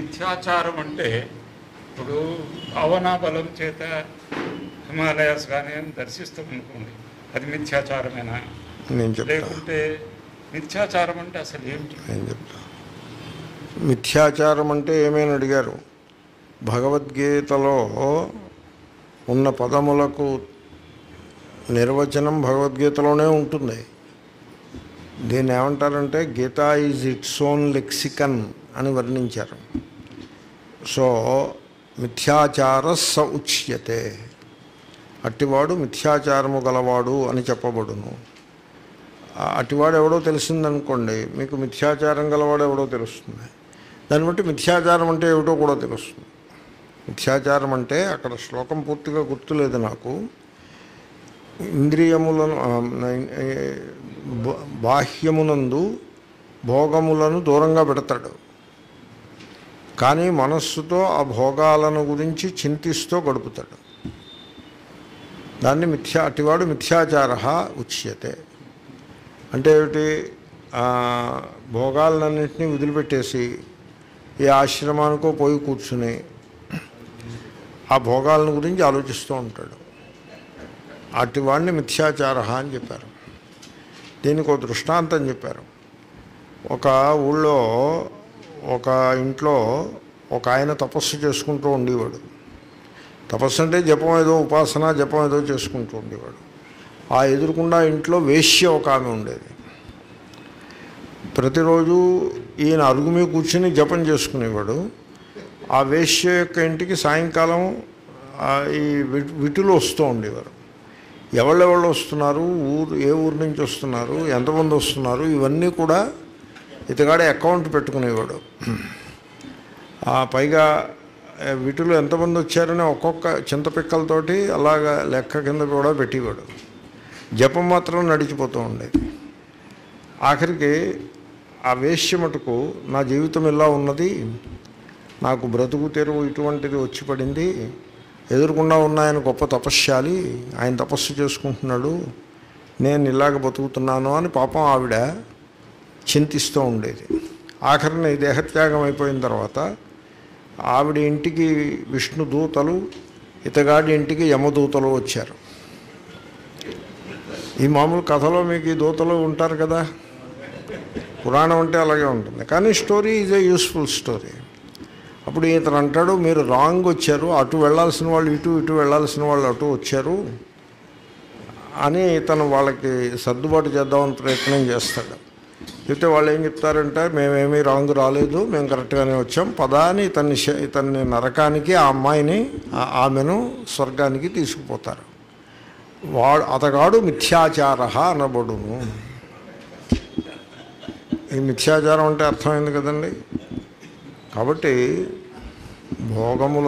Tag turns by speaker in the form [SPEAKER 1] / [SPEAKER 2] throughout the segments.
[SPEAKER 1] మిథ్యాచారం అంటే ఇప్పుడు భావనా బలం చేత హిమాలయాస్ కానీ దర్శిస్తాం అనుకోండి అది మిథ్యాచారమేనా
[SPEAKER 2] నేను చెప్తా
[SPEAKER 1] లేకుంటే మిథ్యాచారం అంటే అసలు ఏమిటి
[SPEAKER 2] నేను చెప్తా మిథ్యాచారం అంటే ఏమైనా అడిగారు భగవద్గీతలో ఉన్న పదములకు నిర్వచనం భగవద్గీతలోనే ఉంటుంది దీన్ని ఏమంటారంటే Gita is its own lexicon అని వర్ణించారు సో మిథ్యాచార స ఉచ్యతే అట్టివాడు మిథ్యాచారము గలవాడు అని చెప్పబడును ఆ అటివాడు ఎవడో తెలిసిందనుకోండి మీకు మిథ్యాచారం గలవాడు ఎవడో తెలుస్తుంది దాన్ని బట్టి మిథ్యాచారం అంటే ఏమిటో కూడా తెలుస్తుంది మిథ్యాచారం అంటే అక్కడ శ్లోకం పూర్తిగా గుర్తులేదు నాకు ఇంద్రియములను ఆ, ఏ, బా- బాహ్యమునందు భోగములను దూరంగా పెడతాడు కానీ మనస్సుతో ఆ భోగాలను గురించి చింతిస్తూ గడుపుతాడు దాన్ని మిథ్యా అటివాడు మిథ్యాచార ఉచ్యతే అంటే ఏమిటి ఆ, భోగాలన్నింటినీ వదిలిపెట్టేసి ఏ ఆశ్రమానికో పోయి కూర్చుని ఆ భోగాలను గురించి ఆలోచిస్తూ ఉంటాడు అటు వాడిని మిథ్యాచార అని చెప్పారు దీనికి ఒక దృష్టాంతం చెప్పారు ఒక ఊళ్ళో ఒక ఇంట్లో ఒక ఆయన తపస్సు చేసుకుంటూ ఉండేవాడు తపస్సు అంటే జపం ఏదో ఉపాసన జపం ఏదో చేసుకుంటూ ఉండేవాడు ఆ ఎదురుకుండా ఇంట్లో వేశ్య ఒక ఆమె ఉండేది ప్రతిరోజు ఈయన అరుగు మీద కూర్చుని జపం చేసుకునేవాడు ఆ వేశ్య యొక్క ఇంటికి సాయంకాలం ఆ, ఈ విట్- విటులు వస్తూ ఉండేవారు ఎవళ్ళెవళ్ళు వస్తున్నారు ఊరు ఏ ఊరు నుంచి వస్తున్నారు ఎంతమంది వస్తున్నారు ఇవన్నీ కూడా ఇతగాడే అకౌంట్ పెట్టుకునేవాడు ఆ పైగా ఆ, విటులు ఎంతమంది వచ్చారని ఒక్కొక్క చింతపిక్కలతోటి అలాగా లెక్క కింద కూడా పెట్టేవాడు జపం మాత్రం నడిచిపోతూ ఉండేది ఆఖరికి ఆ వేశ్య మటుకు నా జీవితం ఇలా ఉన్నది నాకు బ్రతుకు తెరువు ఇటువంటిది వచ్చి పడింది ఎదురుకుండా ఉన్న ఆయన గొప్ప తపశ్శాలి ఆయన తపస్సు చేసుకుంటున్నాడు నేను ఇలాగ బతుకుతున్నాను అని పాపం ఆవిడ చింతిస్తూ ఉండేది ఆఖరిని దేహత్యాగం అయిపోయిన తర్వాత ఆవిడ ఇంటికి విష్ణు దూతలు ఇతగాడి ఇంటికి యమదూతలు వచ్చారు ఈ మామూలు కథలో మీకు ఈ దూతలు ఉంటారు కదా పురాణం అంటే అలాగే ఉంటుంది కానీ story is a useful story అప్పుడు ఇతను అంటాడు మీరు రాంగ్ వచ్చారు అటు వెళ్ళాల్సిన వాళ్ళు ఇటు ఇటు వెళ్ళాల్సిన వాళ్ళు అటు వచ్చారు అని ఇతను వాళ్ళకి సర్దుబాటు చేద్దామని ప్రయత్నం చేస్తాడు చెప్తే వాళ్ళు ఏం చెప్తారంటే మేమేమీ రాంగ్ రాలేదు మేము కరెక్ట్గానే వచ్చాం పదా అని ఇతన్ని శ- ఇతన్ని నరకానికి ఆ అమ్మాయిని ఆ- ఆమెను స్వర్గానికి తీసుకుపోతారు వాడు అతగాడు మిథ్యాచార అనబడును ఈ మిథ్యాచారం అంటే అర్థమైంది కదండి కాబట్టి భోగముల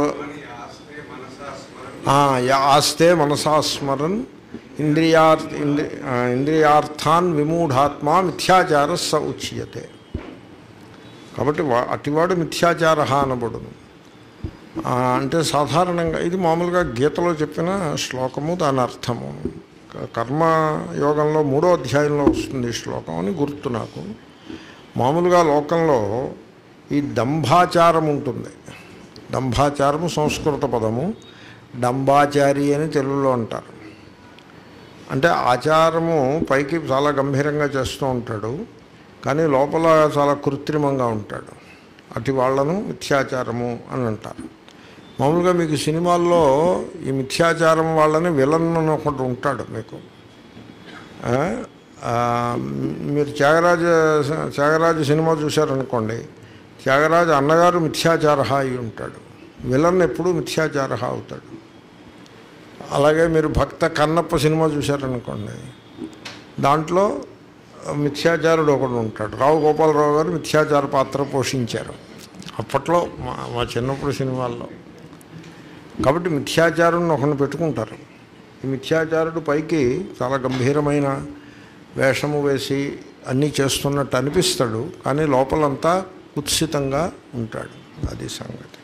[SPEAKER 2] ఆ, యా- ఆస్తే మనసా స్మరన్ ఇంద్రియార్ ఇంద్రి ఆ, ఇంద్రియార్థాన్ విమూఢాత్మ మిథ్యాచార స ఉచ్యతే కాబట్టి వా- అటివాడు మిథ్యాచార అనబడును ఆ, అంటే సాధారణంగా ఇది మామూలుగా గీతలో చెప్పిన శ్లోకము దాని అర్థము క- కర్మయోగంలో మూడో అధ్యాయంలో వస్తుంది ఈ శ్లోకం అని గుర్తు నాకు మామూలుగా లోకంలో ఈ దంభాచారం ఉంటుంది దంభాచారము సంస్కృత పదము డంబాచారి అని తెలుగులో అంటారు అంటే ఆచారము పైకి చాలా గంభీరంగా చేస్తూ ఉంటాడు కానీ లోపల చాలా కృత్రిమంగా ఉంటాడు అటు వాళ్ళను మిథ్యాచారము అని అంటారు మామూలుగా మీకు సినిమాల్లో ఈ మిథ్యాచారం వాళ్ళని విలన్ అని ఒకటి ఉంటాడు మీకు ఆ, ఆ, మీరు త్యాగరాజ త్యాగరాజ సినిమా చూశారనుకోండి త్యాగరాజ అన్నగారు మిథ్యాచార అయి ఉంటాడు విలన్ ఎప్పుడూ మిథ్యాచార అవుతాడు అలాగే మీరు భక్త కన్నప్ప సినిమా చూశారనుకోండి దాంట్లో మిథ్యాచారుడు ఒకడు ఉంటాడు రావు గోపాలరావు గారు మిథ్యాచార పాత్ర పోషించారు అప్పట్లో మా మా చిన్నప్పుడు సినిమాల్లో కాబట్టి మిథ్యాచారుని ఒకరిని పెట్టుకుంటారు ఈ మిథ్యాచారుడు పైకి చాలా గంభీరమైన వేషము వేసి అన్నీ చేస్తున్నట్టు అనిపిస్తాడు కానీ లోపలంతా కుత్సితంగా ఉంటాడు అది సంగతి